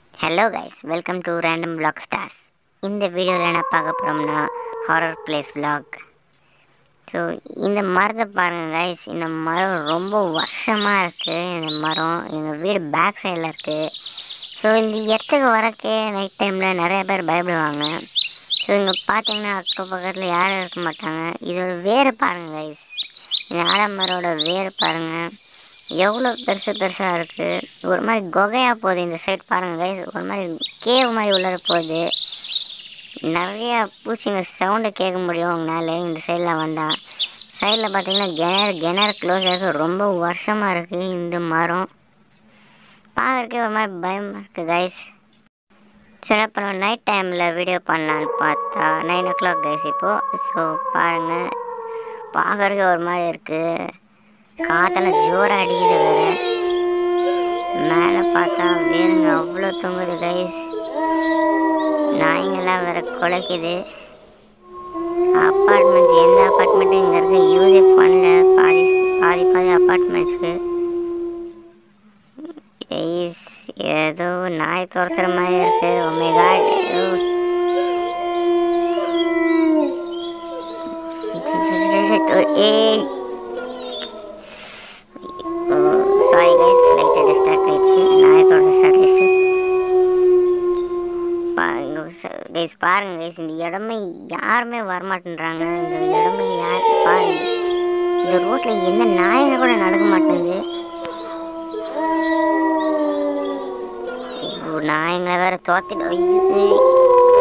hello guys welcome to random vlog stars இந்த வீடியோவில் என்ன பார்க்க போகிறோம்னா ஹாரர் பிளேஸ் vlog ஸோ இந்த மரத்தை பாருங்கள் கைஸ் இந்த மரம் ரொம்ப வருஷமாக இருக்குது இந்த மரம் எங்கள் வீடு பேக் சைடில் இருக்குது ஸோ இந்த இடத்துக்கு வரக்கே நைட் டைமில் நிறைய பேர் பயப்படுவாங்க ஸோ இங்கே பார்த்தீங்கன்னா அக்கம் பக்கத்தில் யாரும் இருக்க மாட்டாங்க இதோட வேர் பாருங்கள் கைஸ் இந்த ஆலமரோட வேர் பாருங்கள் எவ்வளோ பெருசு பெருசாக இருக்குது ஒரு மாதிரி குகையாக போகுது இந்த சைடு பாருங்கள் கைஸ் ஒரு மாதிரி கேவ் மாதிரி உள்ளார போகுது நிறையா பூச்சிங்க சவுண்டை கேட்க முடியும் உங்களால் இந்த சைடில் வந்தால் சைடில் பார்த்தீங்கன்னா கிணறு கிணறு க்ளோஸ் ஆகிருக்கு ரொம்ப வருஷமாக இருக்குது இந்த மரம் பார்க்குறக்கே ஒரு மாதிரி பயமாக இருக்குது கைஸ் சரி அப்புறம் நைட் டைமில் வீடியோ பண்ணலான்னு பார்த்தா நைன் ஓ கிளாக் கைஸ் இப்போது ஸோ பாருங்கள் பார்க்குறதுக்கு ஒரு மாதிரி இருக்குது காத்தெல்லாம் ஜோராக அடிக்குது வேறு மேலே பார்த்தா வேறுங்க அவ்வளோ தொங்குது கைஸ் நாய்ங்கெல்லாம் வேற குலைக்குது அப்பார்ட்மெண்ட்ஸ் எந்த அப்பார்ட்மெண்ட்டும் இங்கே இருக்க யூஸே பண்ணல பாதி பாதி பாதி அப்பார்ட்மெண்ட்ஸ்க்கு கைஸ் ஏதோ நாய் துரத்துற மாதிரி இருக்கு ஒமே காட் ஏதோ ஏய் சாரி கைஸ் லைட்டாக டிஸ்ட்ராக்ட் ஆயிடுச்சு நாயை தொடர்ந்து ஸ்டார்ட் ஆயிடுச்சு கைஸ் பாருங்க கைஸ் இந்த இடமே யாருமே வரமாட்டேன்றாங்க இந்த இடமே யார் பாருங்க இந்த ரோட்டில் எந்த நாயங்க கூட நடக்க மாட்டேங்குது ஐயோ, நாயங்களை வேற தோத்திட்டு ஐயோ